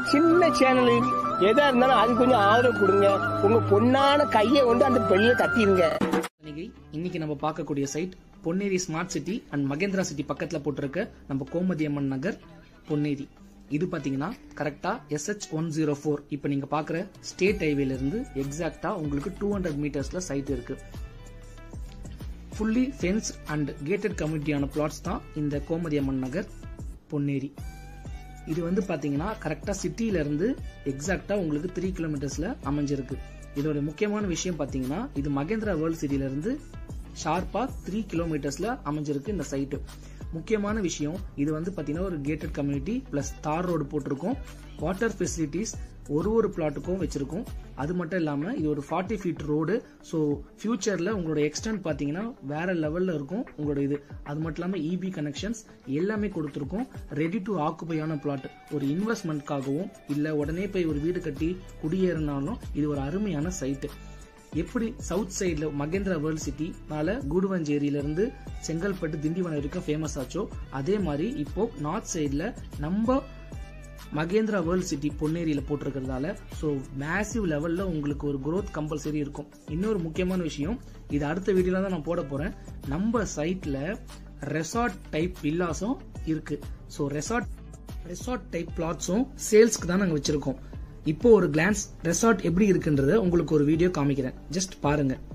சின்ன சேனல் எதா இருந்தாலும் அது கொஞ்சம் ஆதரவு கொடுங்க உங்க பொண்ணான கையை கொண்டு அந்த பெல்ல தட்டிடுங்க இன்னைக்கு இன்னைக்கு நம்ம பார்க்கக்கூடிய site Ponneri smart city and Mahindra city பக்கத்துல போட்டிருக்க நம்ம கோமதி அம்மன் நகர் பொன்னேரி இது பாத்தீங்கன்னா கரெக்டா எஸ்ஹெச் ஒன் ஜீரோ ஃபோர் இப்போ நீங்க பாக்குற ஸ்டேட் ஹைவேல இருந்து எக்ஸாக்டா உங்களுக்கு டூ ஹண்ட்ரட் மீட்டர்ஸ்ல சைட் இருக்கு ஃபுல்லி ஃபென்ஸ் அண்ட் கேட்டட் கம்யூனிட்டியான பிளாட்ஸ் தான் இந்த கோமதி அம்மன் நகர் பொன்னேரி இது வந்து பாத்தீங்கன்னா கரெக்டா சிட்டில இருந்து எக்ஸாக்டா உங்களுக்கு த்ரீ கிலோமீட்டர்ஸ்ல அமைஞ்சிருக்கு இதோட முக்கியமான விஷயம் பாத்தீங்கன்னா இது மகேந்திரா வேர்ல்ட் சிட்டில இருந்து ஷார்ப்பா த்ரீ கிலோமீட்டர்ஸ்ல அமைஞ்சிருக்கு இந்த சைட்டு முக்கியமான விஷயம் இது வந்து பாத்தீங்கன்னா ஒரு gated community plus tar road போட்டிருக்கோம் வாட்டர் ஃபெசிலிட்டிஸ் ஒரு ஒரு பிளாட்டுக்கும் வச்சிருக்கோம் அது மட்டும் இல்லாம இது ஒரு ஃபார்ட்டி ஃபீட் ரோடு ஸோ ஃபியூச்சர்ல உங்களோட எக்ஸ்டென்ட் பாத்தீங்கன்னா வேற லெவல்ல இருக்கும் உங்களோட இது அது மட்டும் இல்லாம இபி கனெக்ஷன்ஸ் எல்லாமே கொடுத்துருக்கோம் ரெடி டு ஆக்குபையான பிளாட் ஒரு இன்வெஸ்ட்மெண்ட்காகவும் இல்ல உடனே போய் ஒரு வீடு கட்டி குடியேறினாலும் இது ஒரு அருமையான சைட்டு எப்படி சவுத் சைடுல மகேந்திரா வேர்ல்ட் சிட்டினால கூடுவஞ்சேரியில இருந்து செங்கல்பட்டு திண்டிவனம் வரைக்கும் ஃபேமஸ் ஆச்சோ அதே மாதிரி இப்போ நார்த் சைடுல நம்ம மகேந்திரா வேர்ல்ட் சிட்டி பொன்னேரியில போட்டிருக்கிறதால ஸோ மேசிவ் லெவல்ல உங்களுக்கு ஒரு growth கம்பல்சரி இருக்கும் இன்னொரு முக்கியமான விஷயம் இது அடுத்த வீடியோல தான் நான் போட போறேன் நம்ம சைட்ல ரெசார்ட் டைப் வில்லாஸும் இருக்கு ஸோ ரெசார்ட் ரெசார்ட் டைப் பிளாட்ஸும் சேல்ஸ்க்கு தான் நாங்கள் வச்சிருக்கோம் இப்போ ஒரு கிளான்ஸ் ரெசார்ட் எப்படி இருக்குன்றத உங்களுக்கு ஒரு வீடியோ காமிக்கிறேன் ஜஸ்ட் பாருங்க